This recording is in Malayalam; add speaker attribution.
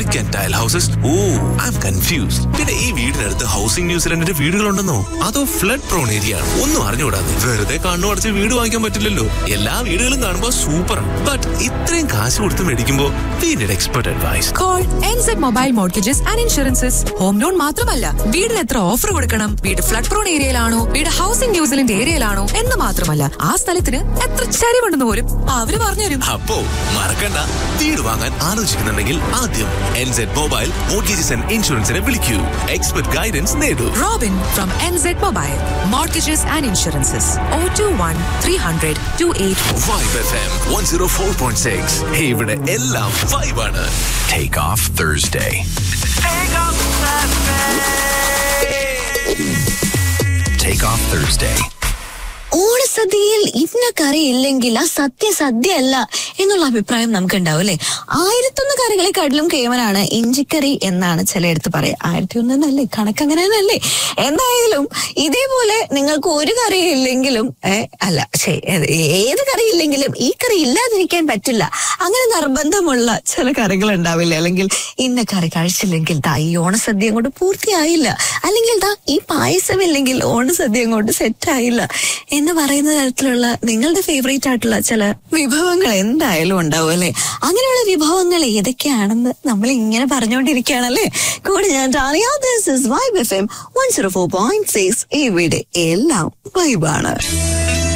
Speaker 1: Brick and tile houses oh I'm confused പിന്നെ ഈ വീടിനടുത്ത് ഹൗസിംഗ് ന്യൂസിലൻഡിന്റെ വീടുകളുണ്ടെന്നോ അതോ ഫ്ലഡ് പ്രോൺ ഏരിയ ആണ് ഒന്നും അറിഞ്ഞുകൂടാതെ വെറുതെ കണ്ണു അടച്ച് വീട് വാങ്ങിക്കാൻ പറ്റില്ലല്ലോ എല്ലാ വീടുകളും കാണുമ്പോൾ സൂപ്പർ ബട്ട് ഇത്രയും കാശ് കൊടുത്ത് മേടിക്കുമ്പോൾ we need expert advice
Speaker 2: call NZ mobile mortgages and insurances home loan മാത്രമല്ല വീടിന് എത്ര ഓഫർ കൊടുക്കണം വീട് ഫ്ലഡ് പ്രോൺ ഏരിയയിലാണോ വീട് ഹൗസിംഗ് ന്യൂസിലൻഡ് ഏരിയയിലാണോ എന്ന് മാത്രമല്ല ആ സ്ഥലത്തിന് എത്ര ചരിവുണ്ടെന്ന് പോലും അവര് പറഞ്ഞുതരും
Speaker 1: അപ്പോ മറക്കണ്ട വീട് വാങ്ങാൻ ആലോചിക്കുന്നുണ്ടെങ്കിൽ ആദ്യം എൻസെഡ് മൊബൈൽ മോർഗേജസ് ആൻഡ് ഇൻഷുറൻസിനെ വിളിക്കൂ എക്സ്പെർട്ട് ഗൈഡൻസ് നേടൂ
Speaker 2: Robin from NZ mobile mortgages and insurances oh two one three hundred two eight
Speaker 1: Vibe F M one zero four point six ഇവിടെ എല്ലാം വൈബാണ്
Speaker 3: Take off Thursday. Take off Thursday.
Speaker 4: ഓണസദ്യയിൽ ഇന്ന കറി ഇല്ലെങ്കിൽ ആ സദ്യ സദ്യ അല്ല എന്നുള്ള അഭിപ്രായം നമുക്ക് ഉണ്ടാവും അല്ലെ ആയിരത്തൊന്ന് കറികളെക്കാട്ടിലും കേവനാണ് ഇഞ്ചിക്കറി എന്നാണ് ചിലയിടത്ത് പറയാ ആയിരത്തി ഒന്നല്ലേ കണക്ക് അങ്ങനെ തന്നെയല്ലേ എന്തായാലും ഇതേപോലെ നിങ്ങൾക്ക് ഒരു കറി ഇല്ലെങ്കിലും ഏ, അല്ല ശരി ഏത് ഏത് കറി ഇല്ലെങ്കിലും ഈ കറി ഇല്ലാതിരിക്കാൻ പറ്റില്ല അങ്ങനെ നിർബന്ധമുള്ള ചില കറികൾ ഉണ്ടാവില്ല അല്ലെങ്കിൽ ഇന്ന കറി കഴിച്ചില്ലെങ്കിൽ ദാ ഈ ഓണസദ്യ കൊണ്ട് പൂർത്തിയായില്ല അല്ലെങ്കിൽ ദാ ഈ പായസം ഇല്ലെങ്കിൽ ഓണസദ്യ കൊണ്ട് സെറ്റ് ആയില്ല എന്ന് പറയുന്ന തരത്തിലുള്ള നിങ്ങളുടെ ഫേവറേറ്റ് ആയിട്ടുള്ള ചില വിഭവങ്ങൾ എന്തായാലും ഉണ്ടാവും അല്ലെ അങ്ങനെയുള്ള വിഭവങ്ങൾ ഏതൊക്കെയാണെന്ന് നമ്മൾ ഇങ്ങനെ പറഞ്ഞുകൊണ്ടിരിക്കുകയാണല്ലേ കൂടെ ഞാൻ Tania this is Vibe F M one zero four point six ഇവിടെ എല്ലാം വൈബാണ്